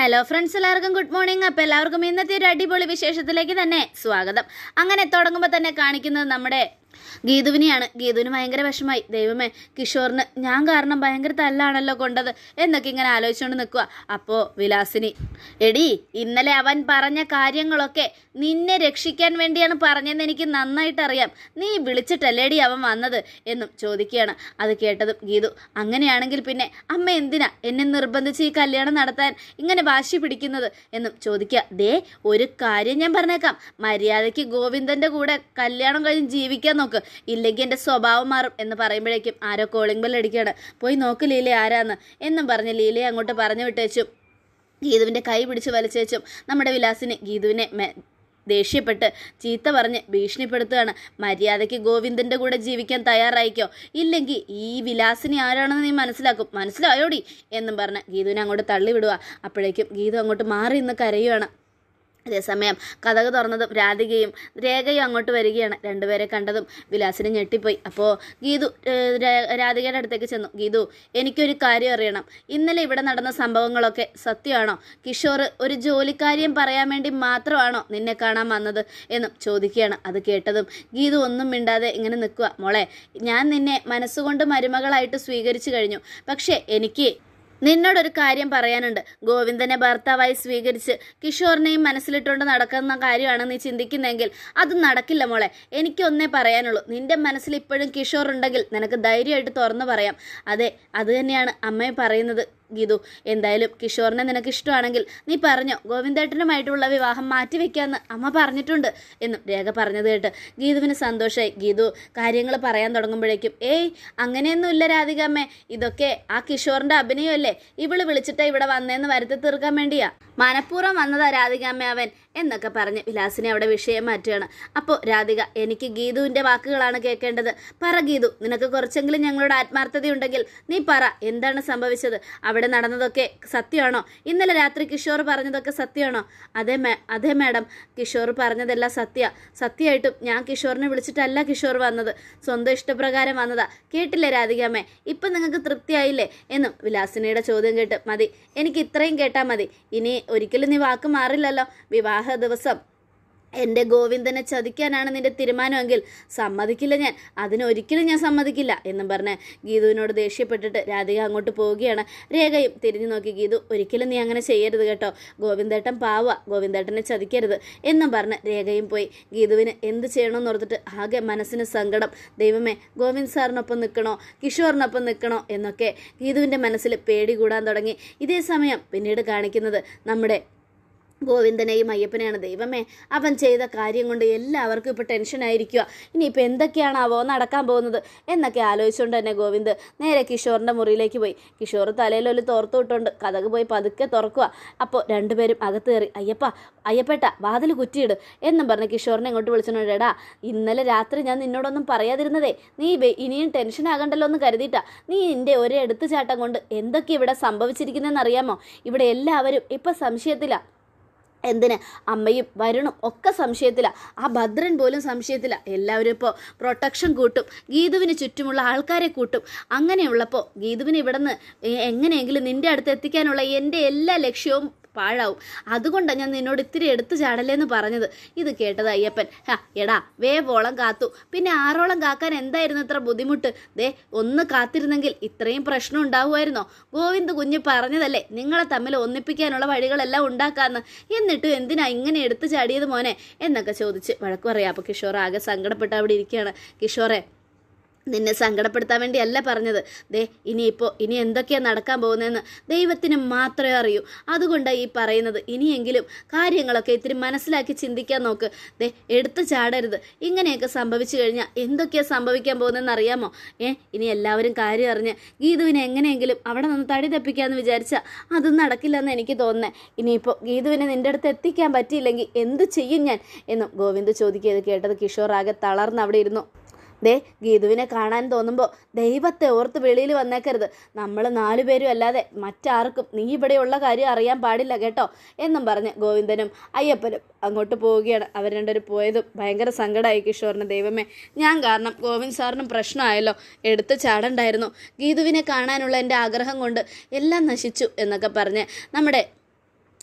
Hello friends എല്ലാവർക്കും good morning അപ്പോൾ എല്ലാവർക്കും ഇന്നത്തെ ഒരു അടിപൊളി വിശേഷത്തിലേക്ക് തന്നെ സ്വാഗതം അങ്ങനെ തുടങ്ങുമ്പോൾ തന്നെ കാണിക്കുന്നത് നമ്മുടെ ഗീതുവിനെയാണ് ഗീതുവിന് ഭയങ്കര വിഷമായി ദൈവമേ കിഷോറിന് ഞാൻ കാരണം ഭയങ്കര തല്ലാണല്ലോ കൊണ്ടത് എന്നൊക്കെ ഇങ്ങനെ ആലോചിച്ചുകൊണ്ട് നിൽക്കുക അപ്പോൾ വിലാസിനി എടി ഇന്നലെ അവൻ പറഞ്ഞ കാര്യങ്ങളൊക്കെ നിന്നെ രക്ഷിക്കാൻ വേണ്ടിയാണ് പറഞ്ഞതെന്ന് എനിക്ക് നന്നായിട്ട് അറിയാം നീ വിളിച്ചിട്ടല്ലേടി അവൻ വന്നത് എന്നും ചോദിക്കുകയാണ് അത് കേട്ടതും ഗീതു അങ്ങനെയാണെങ്കിൽ പിന്നെ അമ്മ എന്തിനാ എന്നെ നിർബന്ധിച്ച് ഈ കല്യാണം നടത്താൻ ഇങ്ങനെ വാശി പിടിക്കുന്നത് എന്നും ചോദിക്കുക ദേ ഒരു കാര്യം ഞാൻ പറഞ്ഞേക്കാം മര്യാദയ്ക്ക് ഗോവിന്ദന്റെ കൂടെ കല്യാണം കഴിഞ്ഞ് ജീവിക്കാൻ നോക്ക് ഇല്ലെങ്കിൽ എൻ്റെ സ്വഭാവം മാറും എന്ന് പറയുമ്പോഴേക്കും ആരോ കോളിംഗ് ബെൽ അടിക്കുകയാണ് പോയി നോക്ക് ലീല ആരാന്ന് എന്നും പറഞ്ഞ് ലീലയെ അങ്ങോട്ട് പറഞ്ഞു വിട്ടേച്ചും ഗീതുവിൻ്റെ കൈ പിടിച്ച് വലിച്ചേച്ചും നമ്മുടെ വിലാസിന് ഗീതുവിനെ മെ- ദേഷ്യപ്പെട്ട് ചീത്ത പറഞ്ഞ് ഭീഷണിപ്പെടുത്തുകയാണ് മര്യാദയ്ക്ക് ഗോവിന്ദൻ്റെ കൂടെ ജീവിക്കാൻ തയ്യാറായിക്കോ ഇല്ലെങ്കിൽ ഈ വിലാസിനി ആരാണെന്ന് നീ മനസ്സിലാക്കും മനസ്സിലായോടി എന്നും പറഞ്ഞ് ഗീതുവിനെ അങ്ങോട്ട് തള്ളിവിടുക അപ്പോഴേക്കും ഗീതു അങ്ങോട്ട് മാറി നിന്ന് കരയുവാണ് അതേസമയം കഥക് തുറന്നതും രാധികയും രേഖയും അങ്ങോട്ട് വരികയാണ് രണ്ടുപേരെ കണ്ടതും വിലാസിനെ ഞെട്ടിപ്പോയി അപ്പോൾ ഗീതു ഏഹ്, രാ- രാധികയുടെ അടുത്തേക്ക് ചെന്നു ഗീതു എനിക്കൊരു കാര്യം അറിയണം ഇന്നലെ ഇവിടെ നടന്ന സംഭവങ്ങളൊക്കെ സത്യമാണോ കിഷോർ ഒരു ജോലിക്കാര്യം പറയാൻ വേണ്ടി മാത്രമാണോ നിന്നെ കാണാൻ വന്നത് എന്നും ചോദിക്കുകയാണ് അത് കേട്ടതും ഗീതു ഒന്നും മിണ്ടാതെ ഇങ്ങനെ നിൽക്കുക മോളെ ഞാൻ നിന്നെ മനസ്സുകൊണ്ട് മരുമകളായിട്ട് സ്വീകരിച്ചു കഴിഞ്ഞു പക്ഷേ എനിക്ക് നിന്നോടൊരു കാര്യം പറയാനുണ്ട് ഗോവിന്ദനെ ഭർത്താവായി സ്വീകരിച്ച് കിഷോറിനെയും മനസ്സിലിട്ടുകൊണ്ട് നടക്കുന്ന കാര്യമാണ് നീ ചിന്തിക്കുന്നെങ്കിൽ അത് നടക്കില്ല മോളെ എനിക്കൊന്നേ പറയാനുള്ളൂ നിന്റെ മനസ്സിൽ ഇപ്പോഴും കിഷോർ ഉണ്ടെങ്കിൽ നിനക്ക് ധൈര്യമായിട്ട് തുറന്നു പറയാം അതെ അത് തന്നെയാണ് അമ്മയെ പറയുന്നത് ഗീതു എന്തായാലും കിഷോറിനെ നിനക്ക് ഇഷ്ടമാണെങ്കിൽ നീ പറഞ്ഞോ ഗോവിന്ദേട്ടനുമായിട്ടുള്ള വിവാഹം മാറ്റിവെക്കാമെന്ന് അമ്മ പറഞ്ഞിട്ടുണ്ട് എന്നും രേഖ പറഞ്ഞത് കേട്ട് ഗീതുവിന് സന്തോഷമായി ഗീതു കാര്യങ്ങൾ പറയാൻ തുടങ്ങുമ്പോഴേക്കും ഏയ് അങ്ങനെയൊന്നുമില്ല രാധികാമ്മേ ഇതൊക്കെ ആ കിഷോറിന്റെ അഭിനയമല്ലേ ഇവള് വിളിച്ചിട്ടാ ഇവിടെ വന്നേന്ന് വരുത്തി തീർക്കാൻ വേണ്ടിയാ മനഃപൂർവ്വം വന്നതാ രാധികാമ്മ അവൻ എന്നൊക്കെ പറഞ്ഞ് വിലാസിനെ അവിടെ വിഷയം മാറ്റുകയാണ് അപ്പോൾ രാധിക എനിക്ക് ഗീതുവിൻ്റെ വാക്കുകളാണ് കേൾക്കേണ്ടത് പറ ഗീതു നിനക്ക് കുറച്ചെങ്കിലും ഞങ്ങളോട് ആത്മാർത്ഥതയുണ്ടെങ്കിൽ നീ പറ എന്താണ് സംഭവിച്ചത് അവിടെ നടന്നതൊക്കെ സത്യമാണോ ഇന്നലെ രാത്രി കിഷോർ പറഞ്ഞതൊക്കെ സത്യമാണോ അതെ മേ അതെ മാഡം കിഷോർ പറഞ്ഞതെല്ലാം സത്യ സത്യമായിട്ടും ഞാൻ കിഷോറിനെ വിളിച്ചിട്ടല്ല കിഷോർ വന്നത് സ്വന്തം ഇഷ്ടപ്രകാരം വന്നതാ കേട്ടില്ലേ രാധികാമ്മേ ഇപ്പം നിങ്ങൾക്ക് തൃപ്തിയായില്ലേ എന്നും വിലാസിനിയുടെ ചോദ്യം കേട്ട് മതി എനിക്ക് ഇത്രയും കേട്ടാൽ മതി ഇനി ഒരിക്കലും നീ വാക്ക് മാറില്ലല്ലോ വിവാഹ ദിവസം എൻ്റെ ഗോവിന്ദനെ ചതിക്കാനാണ് നിന്റെ തീരുമാനമെങ്കിൽ സമ്മതിക്കില്ല ഞാൻ അതിനൊരിക്കലും ഞാൻ സമ്മതിക്കില്ല എന്നും പറഞ്ഞ് ഗീതുവിനോട് ദേഷ്യപ്പെട്ടിട്ട് രാധിക അങ്ങോട്ട് പോവുകയാണ് രേഖയും തിരിഞ്ഞു നോക്കി ഗീതു ഒരിക്കലും നീ അങ്ങനെ ചെയ്യരുത് കേട്ടോ ഗോവിന്ദേട്ടൻ പാവ ഗോവിന്ദേട്ടനെ ചതിക്കരുത് എന്നും പറഞ്ഞ് രേഖയും പോയി ഗീതുവിന് എന്ത് ചെയ്യണമെന്ന് ഓർത്തിട്ട് ആകെ മനസ്സിന് സങ്കടം ദൈവമേ ഗോവിന്ദ് സാറിനൊപ്പം നിൽക്കണോ കിഷോറിനൊപ്പം നിൽക്കണോ എന്നൊക്കെ ഗീതുവിൻ്റെ മനസ്സിൽ പേടി കൂടാൻ തുടങ്ങി ഇതേ സമയം പിന്നീട് കാണിക്കുന്നത് നമ്മുടെ ഗോവിന്ദനെയും അയ്യപ്പനെയാണ് ദൈവമേ അവൻ ചെയ്ത കാര്യം കൊണ്ട് എല്ലാവർക്കും ഇപ്പോൾ ടെൻഷനായിരിക്കുക ഇനിയിപ്പോൾ എന്തൊക്കെയാണാവോ നടക്കാൻ പോകുന്നത് എന്നൊക്കെ ആലോചിച്ചുകൊണ്ട് തന്നെ ഗോവിന്ദ് നേരെ കിഷോറിൻ്റെ മുറിയിലേക്ക് പോയി കിഷോർ തലയിലൊരു തോർത്തു വിട്ടുകൊണ്ട് കഥക് പോയി പതുക്കെ തുറക്കുക അപ്പോൾ രണ്ടുപേരും അകത്ത് കയറി അയ്യപ്പ അയ്യപ്പേട്ട വാതിൽ കുറ്റിയിട് എന്നും പറഞ്ഞ് കിഷോറിനെ ഇങ്ങോട്ട് വിളിച്ചോണ്ട് എടാ ഇന്നലെ രാത്രി ഞാൻ നിന്നോടൊന്നും പറയാതിരുന്നതേ നീ വെ- ഇനിയും ടെൻഷൻ ആകണ്ടല്ലോ എന്ന് കരുതിയിട്ടാ നീ നിന്റെ ഒരേ എടുത്തുചാട്ടം കൊണ്ട് എന്തൊക്കെ ഇവിടെ സംഭവിച്ചിരിക്കുന്നതെന്ന് അറിയാമോ ഇവിടെ എല്ലാവരും ഇപ്പം സംശയത്തിലാ എന്തിന് അമ്മയും വരുണും ഒക്കെ സംശയത്തില ആ ഭദ്രൻ പോലും സംശയത്തില എല്ലാവരും ഇപ്പോൾ പ്രൊട്ടക്ഷൻ കൂട്ടും ഗീതുവിന് ചുറ്റുമുള്ള ആൾക്കാരെ കൂട്ടും അങ്ങനെയുള്ളപ്പോൾ ഗീതുവിന് ഇവിടെ നിന്ന് എങ്ങനെയെങ്കിലും നിന്റെ അടുത്ത് എത്തിക്കാനുള്ള എൻ്റെ എല്ലാ ലക്ഷ്യവും പാഴാവും അതുകൊണ്ടാണ് ഞാൻ നിന്നോട് ഇത്തിരി എടുത്തു ചാടലേന്ന് പറഞ്ഞത് ഇത് കേട്ടത് അയ്യപ്പൻ ഹാ എടാ വേവോളം കാത്തു പിന്നെ ആറോളം കാക്കാൻ എന്തായിരുന്നു ഇത്ര ബുദ്ധിമുട്ട് ദേ ഒന്ന് കാത്തിരുന്നെങ്കിൽ ഇത്രയും പ്രശ്നം ഉണ്ടാവുമായിരുന്നോ ഗോവിന്ദ് കുഞ്ഞ് പറഞ്ഞതല്ലേ നിങ്ങളെ തമ്മിൽ ഒന്നിപ്പിക്കാനുള്ള വഴികളെല്ലാം ഉണ്ടാക്കാന്ന് എന്നിട്ടും എന്തിനാ ഇങ്ങനെ എടുത്തു ചാടിയത് മോനെ എന്നൊക്കെ ചോദിച്ച് വഴക്കു പറയാം അപ്പോൾ കിഷോർ ആകെ സങ്കടപ്പെട്ട് അവിടെ ഇരിക്കുകയാണ് കിഷോറെ നിന്നെ സങ്കടപ്പെടുത്താൻ വേണ്ടിയല്ല പറഞ്ഞത് ദേ ഇനിയിപ്പോൾ ഇനി എന്തൊക്കെയാണ് നടക്കാൻ പോകുന്നതെന്ന് ദൈവത്തിന് മാത്രമേ അറിയൂ അതുകൊണ്ടാണ് ഈ പറയുന്നത് ഇനിയെങ്കിലും കാര്യങ്ങളൊക്കെ ഇത്തിരി മനസ്സിലാക്കി ചിന്തിക്കാൻ നോക്ക് ദേ എടുത്തു ചാടരുത് ഇങ്ങനെയൊക്കെ സംഭവിച്ചു കഴിഞ്ഞാൽ എന്തൊക്കെയാണ് സംഭവിക്കാൻ പോകുന്നതെന്ന് അറിയാമോ ഏ ഇനി എല്ലാവരും കാര്യം അറിഞ്ഞ് ഗീതുവിനെ എങ്ങനെയെങ്കിലും അവിടെ നിന്ന് തടി തപ്പിക്കാമെന്ന് വിചാരിച്ചാൽ അതും നടക്കില്ലെന്ന് എനിക്ക് തോന്നുന്നത് ഇനിയിപ്പോൾ ഗീതുവിനെ നിൻ്റെ അടുത്ത് എത്തിക്കാൻ പറ്റിയില്ലെങ്കിൽ എന്ത് ചെയ്യും ഞാൻ എന്നും ഗോവിന്ദ് ചോദിക്കിയത് കേട്ടത് കിഷോർ ആകെ തളർന്ന് അവിടെ ഇരുന്നു ദേ ഗീതുവിനെ കാണാൻ തോന്നുമ്പോൾ ദൈവത്തെ ഓർത്ത് വെളിയിൽ വന്നേക്കരുത് നമ്മൾ നാലുപേരും അല്ലാതെ മറ്റാർക്കും നീ ഇവിടെയുള്ള കാര്യം അറിയാൻ പാടില്ല കേട്ടോ എന്നും പറഞ്ഞ് ഗോവിന്ദനും അയ്യപ്പനും അങ്ങോട്ട് പോവുകയാണ് അവർ രണ്ടുപേരും പോയതും ഭയങ്കര സങ്കടമായി കിഷോറിന് ദൈവമേ ഞാൻ കാരണം ഗോവിന്ദ് സാറിനും പ്രശ്നമായല്ലോ എടുത്ത് ചാടണ്ടായിരുന്നു ഗീതുവിനെ കാണാനുള്ള എൻ്റെ ആഗ്രഹം കൊണ്ട് എല്ലാം നശിച്ചു എന്നൊക്കെ പറഞ്ഞ് നമ്മുടെ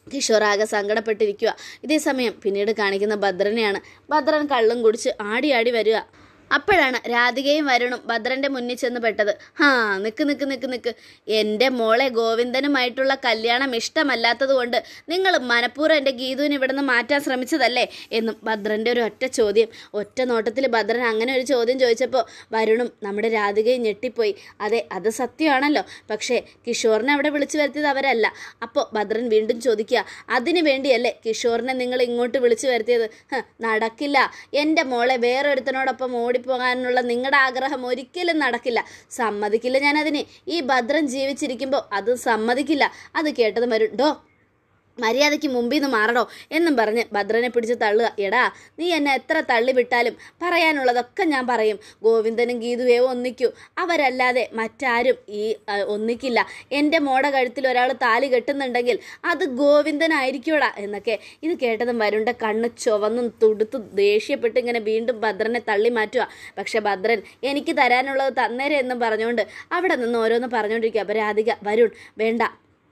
കിഷോർ ആകെ സങ്കടപ്പെട്ടിരിക്കുക ഇതേ സമയം പിന്നീട് കാണിക്കുന്ന ഭദ്രനെയാണ് ഭദ്രൻ കള്ളും കുടിച്ച് ആടി ആടി വരിക അപ്പോഴാണ് രാധികയും വരുണും ഭദ്രന്റെ മുന്നിൽ ചെന്ന് പെട്ടത് ഹാ നിക്ക് നിക്ക് നിക്ക് നിക്ക് എൻ്റെ മോളെ ഗോവിന്ദനുമായിട്ടുള്ള കല്യാണം ഇഷ്ടമല്ലാത്തത് കൊണ്ട് നിങ്ങൾ മനഃപൂർവ്വം എൻ്റെ ഗീതുവിനെ ഇവിടുന്ന് മാറ്റാൻ ശ്രമിച്ചതല്ലേ എന്നും ഭദ്രന്റെ ഒരു ഒറ്റ ചോദ്യം ഒറ്റ നോട്ടത്തിൽ ഭദ്രൻ അങ്ങനെ ഒരു ചോദ്യം ചോദിച്ചപ്പോൾ വരുണും നമ്മുടെ രാധികയും ഞെട്ടിപ്പോയി അതെ അത് സത്യമാണല്ലോ പക്ഷേ കിഷോറിനെ അവിടെ വിളിച്ചു വരുത്തിയത് അവരല്ല അപ്പോൾ ഭദ്രൻ വീണ്ടും ചോദിക്കുക അതിനു വേണ്ടിയല്ലേ കിഷോറിനെ നിങ്ങൾ ഇങ്ങോട്ട് വിളിച്ചു വരുത്തിയത് ഹ്, നടക്കില്ല എൻ്റെ മോളെ വേറൊരുത്തനോടൊപ്പം ഓടിപ്പോകാനുള്ള നിങ്ങളുടെ ആഗ്രഹം ഒരിക്കലും നടക്കില്ല സമ്മതിക്കില്ല ഞാനതിന് ഈ ഭദ്രൻ ജീവിച്ചിരിക്കുമ്പോൾ അത് സമ്മതിക്കില്ല അത് കേട്ടത് വരും ഡോ മര്യാദയ്ക്ക് മുമ്പിൽ നിന്ന് മാറണോ എന്നും പറഞ്ഞ് ഭദ്രനെ പിടിച്ച് തള്ളുക എടാ നീ എന്നെ എത്ര തള്ളി വിട്ടാലും പറയാനുള്ളതൊക്കെ ഞാൻ പറയും ഗോവിന്ദനും ഗീതുവേ ഒന്നിക്കൂ അവരല്ലാതെ മറ്റാരും ഈ ആ, ഒന്നിക്കില്ല എൻ്റെ മോടെ കഴുത്തിൽ ഒരാൾ താലി കെട്ടുന്നുണ്ടെങ്കിൽ അത് ഗോവിന്ദനായിരിക്കൂടാ എന്നൊക്കെ ഇത് കേട്ടതും വരുണ്ട കണ്ണ് ചുവന്നും തുടുത്തു ദേഷ്യപ്പെട്ട് ഇങ്ങനെ വീണ്ടും ഭദ്രനെ തള്ളി മാറ്റുക പക്ഷെ ഭദ്രൻ എനിക്ക് തരാനുള്ളത് തന്നേരെ എന്നും പറഞ്ഞുകൊണ്ട് അവിടെ നിന്ന് ഓരോന്ന് പറഞ്ഞുകൊണ്ടിരിക്കുക അപ്പോൾ രാധിക വരുൺ വേണ്ട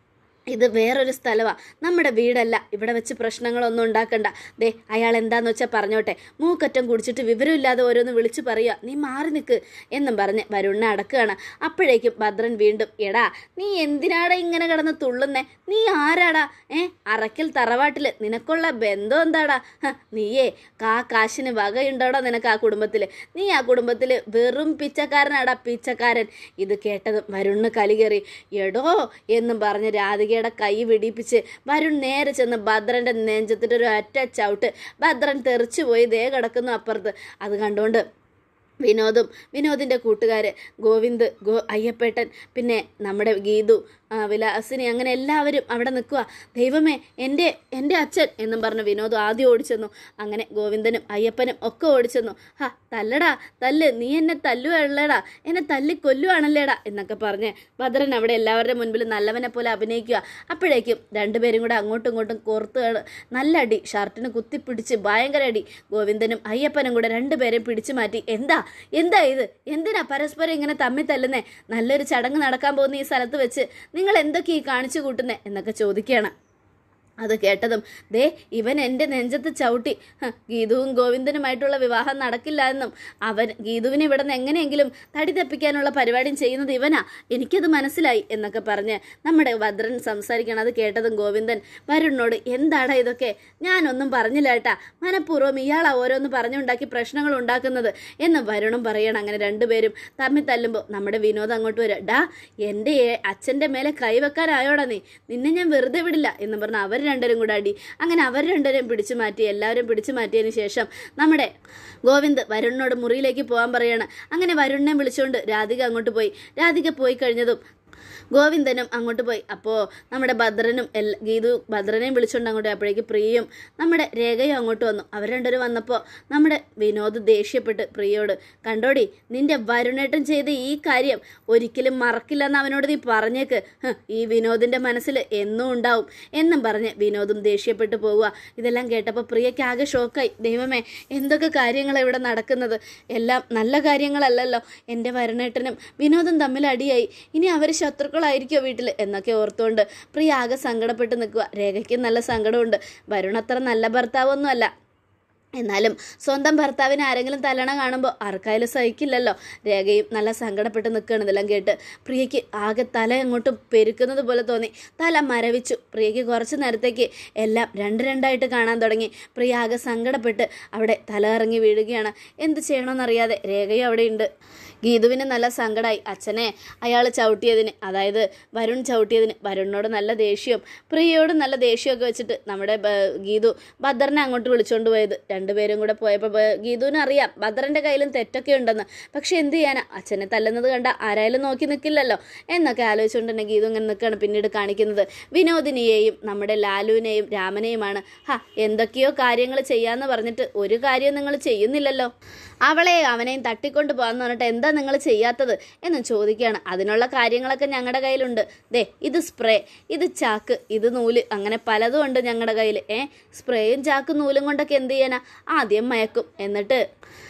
ഇത് വേറൊരു സ്ഥലമാണ് നമ്മുടെ വീടല്ല ഇവിടെ വെച്ച് പ്രശ്നങ്ങളൊന്നും ഉണ്ടാക്കണ്ട ദേ അയാൾ എന്താന്ന് വെച്ചാൽ പറഞ്ഞോട്ടെ മൂക്കറ്റം കുടിച്ചിട്ട് വിവരമില്ലാതെ ഓരോന്ന് വിളിച്ചു പറയുക നീ മാറി നിൽക്ക് എന്നും പറഞ്ഞ് വരുണിനെ അടക്കുകയാണ് അപ്പോഴേക്കും ഭദ്രൻ വീണ്ടും എടാ നീ എന്തിനാടാ ഇങ്ങനെ കിടന്ന് തുള്ളുന്നേ നീ ആരാടാ ഏ അറക്കൽ തറവാട്ടിൽ നിനക്കുള്ള ബന്ധം എന്താടാ ഹ, നീയേ കാ കാശിന് വകയുണ്ടോടാ നിനക്ക് ആ കുടുംബത്തിൽ നീ ആ കുടുംബത്തിൽ വെറും പിച്ചക്കാരനാടാ പിച്ചക്കാരൻ ഇത് കേട്ടതും വരുണിന് കലി കയറി എടോ എന്നും പറഞ്ഞ് രാധികയുടെ കൈ വെടിപ്പിച്ച് വരുൺ നേരെ ചെന്ന് ഭദ്രന്റെ നെഞ്ചത്തിട്ട് ഒരു ഒറ്റ ചവിട്ട് ഭദ്രൻ തെറിച്ചു പോയി ദേ കിടക്കുന്നു അപ്പുറത്ത് അത് കണ്ടുകൊണ്ട് വിനോദും വിനോദിൻ്റെ കൂട്ടുകാർ ഗോവിന്ദ് ഗോ അയ്യപ്പേട്ടൻ പിന്നെ നമ്മുടെ ഗീതു ആ, വിലാസിനി അങ്ങനെ എല്ലാവരും അവിടെ നിൽക്കുക ദൈവമേ എൻ്റെ എൻ്റെ അച്ഛൻ എന്നും പറഞ്ഞ് വിനോദ് ആദ്യം ഓടിച്ചെന്നു അങ്ങനെ ഗോവിന്ദനും അയ്യപ്പനും ഒക്കെ ഓടിച്ചെന്നു ഹാ തല്ലടാ തല്ല് നീ എന്നെ തല്ലുവല്ലേടാ എന്നെ തല്ലി കൊല്ലുവാണല്ലേടാ എന്നൊക്കെ പറഞ്ഞ് ഭദ്രൻ അവിടെ എല്ലാവരുടെ മുൻപിൽ നല്ലവനെ പോലെ അഭിനയിക്കുക അപ്പോഴേക്കും രണ്ടുപേരും കൂടെ അങ്ങോട്ടും ഇങ്ങോട്ടും കോർത്ത് നല്ല അടി ഷർട്ടിന് കുത്തിപ്പിടിച്ച് ഭയങ്കര അടി ഗോവിന്ദനും അയ്യപ്പനും കൂടെ രണ്ടുപേരെയും പിടിച്ചു മാറ്റി എന്താ എന്താ ഇത് എന്തിനാ പരസ്പരം ഇങ്ങനെ തമ്മിൽ തല്ലുന്നേ നല്ലൊരു ചടങ്ങ് നടക്കാൻ പോകുന്ന ഈ സ്ഥലത്ത് വെച്ച് നിങ്ങൾ എന്തൊക്കെ ഈ കാണിച്ചു കൂട്ടുന്നേ എന്നൊക്കെ ചോദിക്കുകയാണ് അത് കേട്ടതും ദേ ഇവൻ എൻ്റെ നെഞ്ചത്ത് ചവിട്ടി ഹ, ഗീതുവും ഗോവിന്ദനുമായിട്ടുള്ള വിവാഹം നടക്കില്ല എന്നും അവൻ ഗീതുവിനെ ഇവിടെ നിന്ന് എങ്ങനെയെങ്കിലും തടി തപ്പിക്കാനുള്ള പരിപാടിയും ചെയ്യുന്നത് ഇവനാ എനിക്കത് മനസ്സിലായി എന്നൊക്കെ പറഞ്ഞ് നമ്മുടെ ഭദ്രൻ സംസാരിക്കണം അത് കേട്ടതും ഗോവിന്ദൻ വരുണിനോട് എന്താടാ ഇതൊക്കെ ഞാനൊന്നും പറഞ്ഞില്ല ഏട്ടാ മനഃപൂർവ്വം ഇയാളാ ഓരോന്ന് പറഞ്ഞുണ്ടാക്കി പ്രശ്നങ്ങൾ ഉണ്ടാക്കുന്നത് എന്ന് വരുണും പറയണം അങ്ങനെ രണ്ടുപേരും തമ്മിൽ തല്ലുമ്പോൾ നമ്മുടെ വിനോദം അങ്ങോട്ട് വരിക ഡാ എൻ്റെ ഏ- അച്ഛൻ്റെ മേലെ കൈവെക്കാനായോടാ നീ നിന്നെ ഞാൻ വെറുതെ വിടില്ല എന്ന് പറഞ്ഞ് അവർ രണ്ടുപേരും കൂടെ അടി അങ്ങനെ അവർ രണ്ടുപേരും പിടിച്ചു മാറ്റി എല്ലാവരും പിടിച്ചു മാറ്റിയതിന് ശേഷം നമ്മുടെ ഗോവിന്ദ് വരുണിനോട് മുറിയിലേക്ക് പോകാൻ പറയാണ് അങ്ങനെ വരുണിനെ വിളിച്ചുകൊണ്ട് രാധിക അങ്ങോട്ട് പോയി രാധിക പോയി കഴിഞ്ഞതും ഗോവിന്ദനും അങ്ങോട്ട് പോയി അപ്പോൾ നമ്മുടെ ഭദ്രനും എല്ലാ ഗീതു ഭദ്രനെയും വിളിച്ചുകൊണ്ട് അങ്ങോട്ട് പോയി. അപ്പോഴേക്ക് പ്രിയയും നമ്മുടെ രേഖയും അങ്ങോട്ട് വന്നു അവർ രണ്ടുപേരും വന്നപ്പോൾ നമ്മുടെ വിനോദ് ദേഷ്യപ്പെട്ട് പ്രിയയോട് കണ്ടോടി നിന്റെ വരുണേട്ടൻ ചെയ്ത ഈ കാര്യം ഒരിക്കലും മറക്കില്ലെന്ന് അവനോട് നീ പറഞ്ഞേക്ക് ഹ്, ഈ വിനോദിൻ്റെ മനസ്സിൽ എന്നും ഉണ്ടാവും എന്നും പറഞ്ഞ് വിനോദും ദേഷ്യപ്പെട്ട് പോവുക ഇതെല്ലാം കേട്ടപ്പോൾ പ്രിയയ്ക്ക് ആകെ ഷോക്കായി ദൈവമേ എന്തൊക്കെ കാര്യങ്ങളാണ് ഇവിടെ നടക്കുന്നത് എല്ലാം നല്ല കാര്യങ്ങളല്ലല്ലോ എൻ്റെ വരുണേട്ടനും വിനോദും തമ്മിൽ അടിയായി ഇനി അവർ ശത്രുക്കളായിരിക്കുമോ വീട്ടിൽ എന്നൊക്കെ ഓർത്തുകൊണ്ട് പ്രിയ ആകെ സങ്കടപ്പെട്ട് നിൽക്കുക രേഖയ്ക്ക് നല്ല സങ്കടമുണ്ട് വരുൺ അത്ര നല്ല ഭർത്താവൊന്നുമല്ല എന്നാലും സ്വന്തം ഭർത്താവിനെ ആരെങ്കിലും തലണ കാണുമ്പോൾ ആർക്കായാലും സഹിക്കില്ലല്ലോ രേഖയും നല്ല സങ്കടപ്പെട്ട് നിൽക്കുകയാണ് ഇതെല്ലാം കേട്ട് പ്രിയയ്ക്ക് ആകെ തല അങ്ങോട്ട് പെരുക്കുന്നത് പോലെ തോന്നി തല മരവിച്ചു പ്രിയയ്ക്ക് കുറച്ച് നേരത്തേക്ക് എല്ലാം രണ്ട് രണ്ടായിട്ട് കാണാൻ തുടങ്ങി പ്രിയ ആകെ സങ്കടപ്പെട്ട് അവിടെ തല ഇറങ്ങി വീഴുകയാണ് എന്ത് ചെയ്യണമെന്നറിയാതെ രേഖയും അവിടെ ഉണ്ട് ഗീതുവിന് നല്ല സങ്കടമായി അച്ഛനെ അയാൾ ചവിട്ടിയതിന് അതായത് വരുൺ ചവിട്ടിയതിന് വരുണിനോട് നല്ല ദേഷ്യവും പ്രിയയോട് നല്ല ദേഷ്യമൊക്കെ വെച്ചിട്ട് നമ്മുടെ ബ- ഗീതു ഭദ്രനെ അങ്ങോട്ട് വിളിച്ചുകൊണ്ട് പോയത് രണ്ടുപേരും കൂടെ പോയപ്പോൾ ബ- ഗീതുവിന് അറിയാം ഭദ്രൻ്റെ കയ്യിലും തെറ്റൊക്കെ ഉണ്ടെന്ന് പക്ഷെ എന്ത് ചെയ്യാനാ അച്ഛനെ തല്ലുന്നത് കണ്ട ആരായാലും നോക്കി നിൽക്കില്ലല്ലോ എന്നൊക്കെ ആലോചിച്ചുകൊണ്ട് തന്നെ ഗീതു ഇങ്ങനെ നിൽക്കുകയാണ് പിന്നീട് കാണിക്കുന്നത് വിനോദിനിയെയും നമ്മുടെ ലാലുവിനെയും രാമനെയുമാണ് ഹാ എന്തൊക്കെയോ കാര്യങ്ങൾ ചെയ്യാന്ന് പറഞ്ഞിട്ട് ഒരു കാര്യവും നിങ്ങൾ ചെയ്യുന്നില്ലല്ലോ അവളെ അവനെയും തട്ടിക്കൊണ്ട് പോകാന്ന് പറഞ്ഞിട്ട് എന്താ നിങ്ങൾ ചെയ്യാത്തത് എന്ന് ചോദിക്കുകയാണ് അതിനുള്ള കാര്യങ്ങളൊക്കെ ഞങ്ങളുടെ കയ്യിലുണ്ട് ദേ ഇത് സ്പ്രേ ഇത് ചാക്ക് ഇത് നൂല് അങ്ങനെ പലതും ഉണ്ട് ഞങ്ങളുടെ കയ്യിൽ ഏ സ്പ്രേയും ചാക്കും നൂലും കൊണ്ടൊക്കെ എന്ത് ചെയ്യാനാ ആദ്യം മയക്കും എന്നിട്ട്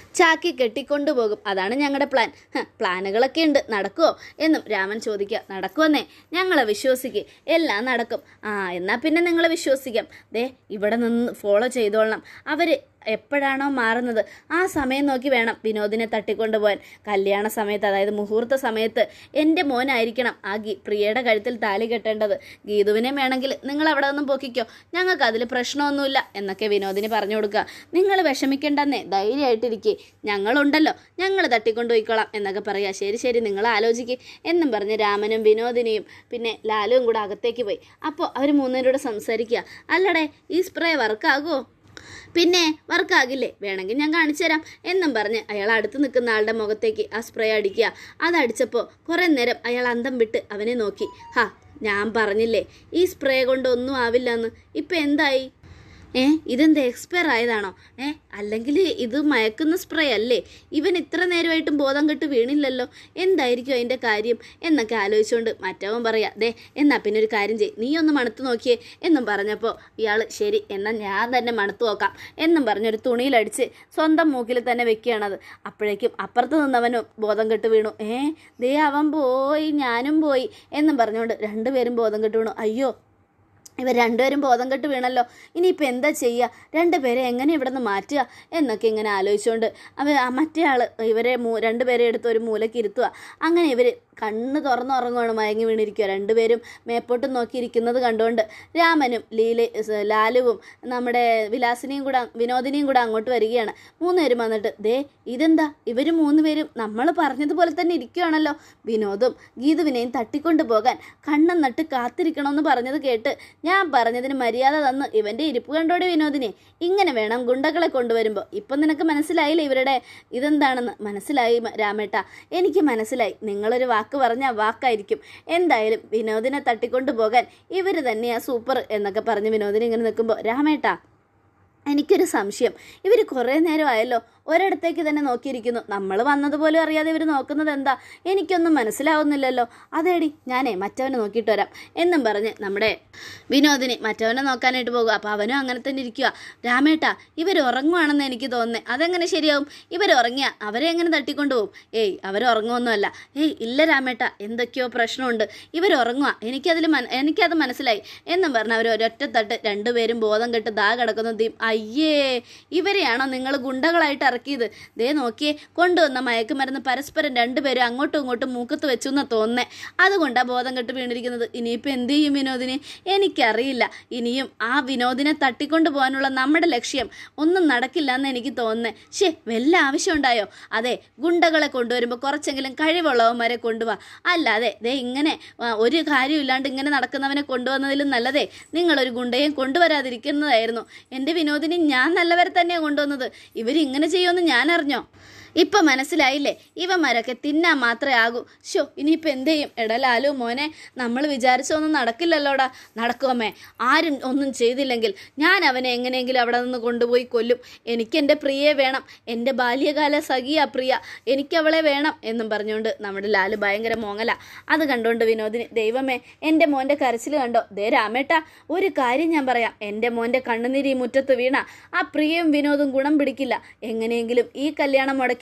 ചാക്കി കെട്ടിക്കൊണ്ടുപോകും അതാണ് ഞങ്ങളുടെ പ്ലാൻ ഹ, പ്ലാനുകളൊക്കെ ഉണ്ട് നടക്കുമോ എന്നും രാമൻ ചോദിക്കുക നടക്കുമെന്നേ ഞങ്ങളെ വിശ്വസിക്കുക എല്ലാം നടക്കും ആ എന്നാൽ പിന്നെ നിങ്ങളെ വിശ്വസിക്കാം ദേ ഇവിടെ നിന്ന് ഫോളോ ചെയ്തോളണം അവർ എപ്പോഴാണോ മാറുന്നത് ആ സമയം നോക്കി വേണം വിനോദിനെ തട്ടിക്കൊണ്ടുപോകാൻ കല്യാണ സമയത്ത് അതായത് മുഹൂർത്ത സമയത്ത് എൻ്റെ മോനായിരിക്കണം ആ ഗീ പ്രിയയുടെ കഴുത്തിൽ താലി കെട്ടേണ്ടത് ഗീതുവിനെ വേണമെങ്കിൽ നിങ്ങൾ അവിടെ നിന്നും പൊക്കിക്കോ ഞങ്ങൾക്ക് അതിൽ പ്രശ്നമൊന്നുമില്ല എന്നൊക്കെ വിനോദിന് പറഞ്ഞു കൊടുക്കുക നിങ്ങൾ വിഷമിക്കേണ്ടെന്നേ ധൈര്യമായിട്ടിരിക്കേ ഞങ്ങളുണ്ടല്ലോ ഞങ്ങൾ തട്ടിക്കൊണ്ടുപോയിക്കോളാം എന്നൊക്കെ പറയാം ശരി ശരി നിങ്ങൾ ആലോചിക്കുക എന്നും പറഞ്ഞ് രാമനും വിനോദിനെയും പിന്നെ ലാലുവും കൂടെ അകത്തേക്ക് പോയി അപ്പോൾ അവർ മൂന്നുപേരോട് സംസാരിക്കുക അല്ലടേ ഈ സ്പ്രേ വർക്കാകുമോ പിന്നെ വർക്കാകില്ലേ വേണമെങ്കിൽ ഞാൻ കാണിച്ചു തരാം എന്നും പറഞ്ഞ് അയാൾ അടുത്ത് നിൽക്കുന്ന ആളുടെ മുഖത്തേക്ക് ആ സ്പ്രേ അടിക്കുക അതടിച്ചപ്പോൾ കുറേ നേരം അയാൾ അന്തം വിട്ട് അവനെ നോക്കി ഹാ ഞാൻ പറഞ്ഞില്ലേ ഈ സ്പ്രേ കൊണ്ട് ഒന്നും ആവില്ല എന്ന് ഇപ്പം എന്തായി ഏ ഇതെന്താ എക്സ്പയർ ആയതാണോ ഏ അല്ലെങ്കിൽ ഇത് മയക്കുന്ന സ്പ്രേ അല്ലേ ഇവൻ ഇത്ര നേരമായിട്ടും ബോധം കെട്ട് വീണില്ലല്ലോ എന്തായിരിക്കും അതിൻ്റെ കാര്യം എന്നൊക്കെ ആലോചിച്ചുകൊണ്ട് മറ്റവൻ പറയാ ദേ എന്നാ പിന്നെ ഒരു കാര്യം ചെയ് നീ ഒന്ന് മണത്ത് നോക്കിയേ എന്നും പറഞ്ഞപ്പോൾ ഇയാൾ ശരി എന്നാൽ ഞാൻ തന്നെ മണത്ത് നോക്കാം എന്നും പറഞ്ഞൊരു തുണിയിലടിച്ച് സ്വന്തം മൂക്കിൽ തന്നെ വെക്കുകയാണത് അപ്പോഴേക്കും അപ്പുറത്ത് നിന്നവനും ബോധം കെട്ട് വീണു ഏ ദേ അവൻ പോയി ഞാനും പോയി എന്നും പറഞ്ഞുകൊണ്ട് രണ്ടുപേരും ബോധം കെട്ട് വീണു അയ്യോ ഇവർ രണ്ടുപേരും ബോധം കെട്ട് വീണല്ലോ ഇനിയിപ്പോൾ എന്താ ചെയ്യുക രണ്ടുപേരെ എങ്ങനെ ഇവിടെ നിന്ന് മാറ്റുക എന്നൊക്കെ ഇങ്ങനെ ആലോചിച്ചുകൊണ്ട് അവർ മറ്റേ ആൾ ഇവരെ മൂ രണ്ടുപേരെ എടുത്ത് ഒരു മൂലയ്ക്ക് ഇരുത്തുക അങ്ങനെ ഇവർ കണ്ണ് തുറന്നുറങ്ങുവാണ് മയങ്ങി വീണിരിക്കുക രണ്ടുപേരും മേപ്പോട്ട് നോക്കിയിരിക്കുന്നത് കണ്ടുകൊണ്ട് രാമനും ലീല ലാലുവും നമ്മുടെ വിലാസിനെയും കൂടെ വിനോദിനെയും കൂടെ അങ്ങോട്ട് വരികയാണ് മൂന്നുപേരും വന്നിട്ട് ദേ ഇതെന്താ ഇവർ മൂന്നുപേരും നമ്മൾ പറഞ്ഞതുപോലെ തന്നെ ഇരിക്കുകയാണല്ലോ വിനോദും ഗീതുവിനെയും തട്ടിക്കൊണ്ടു പോകാൻ കണ്ണം നട്ട് കാത്തിരിക്കണമെന്ന് പറഞ്ഞത് കേട്ട് ഞാൻ പറഞ്ഞതിന് മര്യാദ തന്ന് ഇവൻ്റെ ഇരിപ്പ് കണ്ടോടെ വിനോദിനെ ഇങ്ങനെ വേണം ഗുണ്ടകളെ കൊണ്ടുവരുമ്പോൾ ഇപ്പം നിനക്ക് മനസ്സിലായില്ലേ ഇവരുടെ ഇതെന്താണെന്ന് മനസ്സിലായി മ- രാമേട്ട എനിക്ക് മനസ്സിലായി നിങ്ങളൊരു വാക്ക് പറഞ്ഞാൽ വാക്കായിരിക്കും എന്തായാലും വിനോദിനെ തട്ടിക്കൊണ്ടു പോകാൻ ഇവർ തന്നെയാ സൂപ്പർ എന്നൊക്കെ പറഞ്ഞ് വിനോദിനെ ഇങ്ങനെ നിൽക്കുമ്പോൾ രാമേട്ട എനിക്കൊരു സംശയം ഇവർ കുറേ നേരമായല്ലോ ഒരിടത്തേക്ക് തന്നെ നോക്കിയിരിക്കുന്നു നമ്മൾ വന്നതുപോലും അറിയാതെ ഇവർ നോക്കുന്നത് എന്താ എനിക്കൊന്നും മനസ്സിലാവുന്നില്ലല്ലോ അതേടി ഞാനേ മറ്റവനെ നോക്കിയിട്ട് വരാം എന്നും പറഞ്ഞ് നമ്മുടെ വിനോദിനി മറ്റവനെ നോക്കാനായിട്ട് പോകുക അപ്പോൾ അവനും അങ്ങനെ തന്നെ ഇരിക്കുക രാമേട്ട ഇവർ ഉറങ്ങുവാണെന്ന് എനിക്ക് തോന്നുന്നത് അതെങ്ങനെ ശരിയാവും ഇവർ ഉറങ്ങിയ അവരെ എങ്ങനെ തട്ടിക്കൊണ്ടുപോകും ഏയ് അവർ ഉറങ്ങുമൊന്നുമല്ല ഏയ് ഇല്ല രാമേട്ട എന്തൊക്കെയോ പ്രശ്നമുണ്ട് ഇവർ ഉറങ്ങുക എനിക്കതിൽ മന എനിക്കത് മനസ്സിലായി എന്നും പറഞ്ഞ് അവർ ഒരൊറ്റ തട്ട് രണ്ടുപേരും ബോധം കെട്ട് ദാ കിടക്കുന്നതും അയ്യേ ഇവരെയാണോ നിങ്ങൾ ഗുണ്ടകളായിട്ട് ഇറക്കിയത് ദേ നോക്കിയേ കൊണ്ടുവന്ന മയക്കുമരുന്ന് പരസ്പരം രണ്ടുപേരും അങ്ങോട്ടും ഇങ്ങോട്ടും മൂക്കത്ത് വെച്ചു എന്നാ തോന്നുന്നേ അതുകൊണ്ടാണ് ബോധം കെട്ട് വീണിരിക്കുന്നത് ഇനിയിപ്പോൾ എന്ത് ചെയ്യും വിനോദിനെ എനിക്കറിയില്ല ഇനിയും ആ വിനോദിനെ തട്ടിക്കൊണ്ടു പോകാനുള്ള നമ്മുടെ ലക്ഷ്യം ഒന്നും നടക്കില്ല എന്ന് എനിക്ക് തോന്നുന്നേ ശേ വല്ല ആവശ്യമുണ്ടായോ അതെ ഗുണ്ടകളെ കൊണ്ടുവരുമ്പോൾ കുറച്ചെങ്കിലും കഴിവുള്ളവന്മാരെ കൊണ്ടുപോവാ അല്ലാതെ ദേ ഇങ്ങനെ ആ, ഒരു കാര്യമില്ലാണ്ട് ഇങ്ങനെ നടക്കുന്നവനെ കൊണ്ടുവന്നതിലും നല്ലതേ നിങ്ങളൊരു ഗുണ്ടയും കൊണ്ടുവരാതിരിക്കുന്നതായിരുന്നു എൻ്റെ വിനോദിനി ഞാൻ നല്ലവരെ തന്നെയാണ് കൊണ്ടുവന്നത് ഇവരിങ്ങനെ ചെയ്യുമെന്ന് ഞാൻ അറിഞ്ഞോ ഇപ്പൊ മനസ്സിലായില്ലേ ഇവന്മാരൊക്കെ തിന്നാൻ മാത്രമേ ആകൂ ഷോ ഇനിയിപ്പോൾ എന്ത് ചെയ്യും എടലാലു മോനെ നമ്മൾ വിചാരിച്ചൊന്നും നടക്കില്ലല്ലോടാ നടക്കുമേ ആരും ഒന്നും ചെയ്തില്ലെങ്കിൽ ഞാൻ അവനെ എങ്ങനെയെങ്കിലും അവിടെ നിന്ന് കൊണ്ടുപോയി കൊല്ലും എനിക്ക് എൻ്റെ പ്രിയയെ വേണം എൻ്റെ ബാല്യകാല സഖിയ പ്രിയ എനിക്കവളെ വേണം എന്നും പറഞ്ഞുകൊണ്ട് നമ്മുടെ ലാല് ഭയങ്കര മോങ്ങല അത് കണ്ടുകൊണ്ട് വിനോദിനി ദൈവമേ എൻ്റെ മോൻ്റെ കരച്ചിൽ കണ്ടോ ദേ രാമേട്ട ഒരു കാര്യം ഞാൻ പറയാം എൻ്റെ മോൻ്റെ കണ്ണുനീരി മുറ്റത്ത് വീണ ആ പ്രിയയും വിനോദും ഗുണം പിടിക്കില്ല എങ്ങനെയെങ്കിലും ഈ കല്യാണം മുടക്കി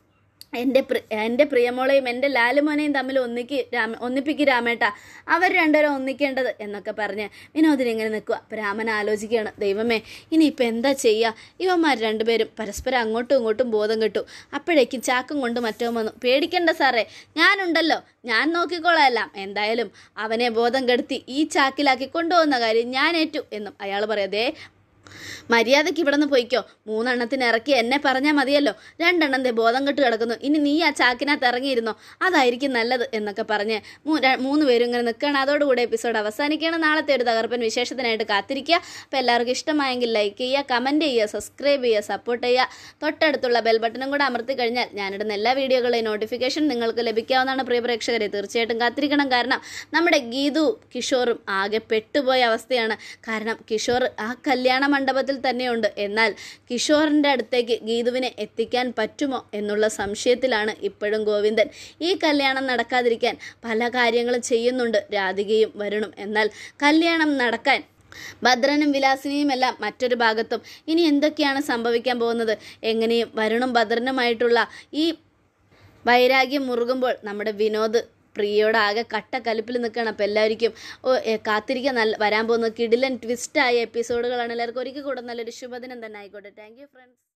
എൻ്റെ പ്രി എൻ്റെ പ്രിയമോളെയും എൻ്റെ ലാലുമോനെയും തമ്മിൽ ഒന്നിക്ക് രാമ ഒന്നിപ്പിക്ക് രാമേട്ട അവർ രണ്ടുപേരും ഒന്നിക്കേണ്ടത് എന്നൊക്കെ പറഞ്ഞ് വിനോദിനി ഇങ്ങനെ നിൽക്കുക അപ്പോൾ രാമൻ ആലോചിക്കുകയാണ് ദൈവമേ ഇനിയിപ്പോൾ എന്താ ചെയ്യുക ഇവന്മാർ രണ്ടുപേരും പരസ്പരം അങ്ങോട്ടും ഇങ്ങോട്ടും ബോധം കെട്ടു അപ്പോഴേക്കും ചാക്കും കൊണ്ട് മറ്റോ വന്നു പേടിക്കണ്ട സാറേ ഞാനുണ്ടല്ലോ ഞാൻ നോക്കിക്കോളാം എല്ലാം എന്തായാലും അവനെ ബോധം കെടുത്തി ഈ ചാക്കിലാക്കി കൊണ്ടുപോകുന്ന കാര്യം ഞാൻ ഏറ്റു എന്നും അയാൾ പറയാതെ മര്യാദയ്ക്ക് ഇവിടെ നിന്ന് പോയിക്കോ മൂന്നെണ്ണത്തിന് ഇറക്കി എന്നെ പറഞ്ഞാൽ മതിയല്ലോ രണ്ടെണ്ണം ദേ ബോധം കെട്ട് കിടക്കുന്നു ഇനി നീ ആ ചാക്കിനകത്ത് ഇറങ്ങിയിരുന്നോ അതായിരിക്കും നല്ലത് എന്നൊക്കെ പറഞ്ഞ് മൂ- ര- മൂന്ന് പേരും ഇങ്ങനെ നിൽക്കുകയാണ് അതോടുകൂടെ എപ്പിസോഡ് അവസാനിക്കുകയാണ് നാളത്തെ ഒരു തകർപ്പൻ വിശേഷത്തിനായിട്ട് കാത്തിരിക്കുക അപ്പോൾ എല്ലാവർക്കും ഇഷ്ടമായെങ്കിൽ ലൈക്ക് ചെയ്യുക കമൻറ്റ് ചെയ്യുക സബ്സ്ക്രൈബ് ചെയ്യുക സപ്പോർട്ട് ചെയ്യുക തൊട്ടടുത്തുള്ള ബെൽ ബട്ടണും കൂടെ അമർത്തി കഴിഞ്ഞാൽ ഞാനിടുന്ന എല്ലാ വീഡിയോകളുടെയും നോട്ടിഫിക്കേഷൻ നിങ്ങൾക്ക് ലഭിക്കാവുന്നതാണ് പ്രിയ പ്രേക്ഷകരെ തീർച്ചയായിട്ടും കാത്തിരിക്കണം കാരണം നമ്മുടെ ഗീതു കിഷോറും ആകെ പെട്ടുപോയ അവസ്ഥയാണ് കാരണം കിഷോർ ആ കല്യാണ മണ്ഡപത്തിൽ തന്നെയുണ്ട് എന്നാൽ കിഷോറിൻ്റെ അടുത്തേക്ക് ഗീതുവിനെ എത്തിക്കാൻ പറ്റുമോ എന്നുള്ള സംശയത്തിലാണ് ഇപ്പോഴും ഗോവിന്ദൻ ഈ കല്യാണം നടക്കാതിരിക്കാൻ പല കാര്യങ്ങളും ചെയ്യുന്നുണ്ട് രാധികയും വരുണും എന്നാൽ കല്യാണം നടക്കാൻ ഭദ്രനും വിലാസിനിയും എല്ലാം മറ്റൊരു ഭാഗത്തും ഇനി എന്തൊക്കെയാണ് സംഭവിക്കാൻ പോകുന്നത് എങ്ങനെയും വരുണും ഭദ്രനുമായിട്ടുള്ള ഈ വൈരാഗ്യം മുറുകുമ്പോൾ നമ്മുടെ വിനോദ് പ്രിയയോട് ആകെ കട്ട കലിപ്പിൽ നിൽക്കുകയാണ് അപ്പോൾ എല്ലാവർക്കും ഓ എ, കാത്തിരിക്കാൻ നല്ല വരാൻ പോകുന്ന കിടിലൻ ട്വിസ്റ്റായ എപ്പിസോഡുകളാണ് എല്ലാവർക്കും ഒരിക്കൽ കൂടെ നല്ലൊരു ശുഭദിനം തന്നെ ആയിക്കോട്ടെ താങ്ക് യു ഫ്രണ്ട്സ്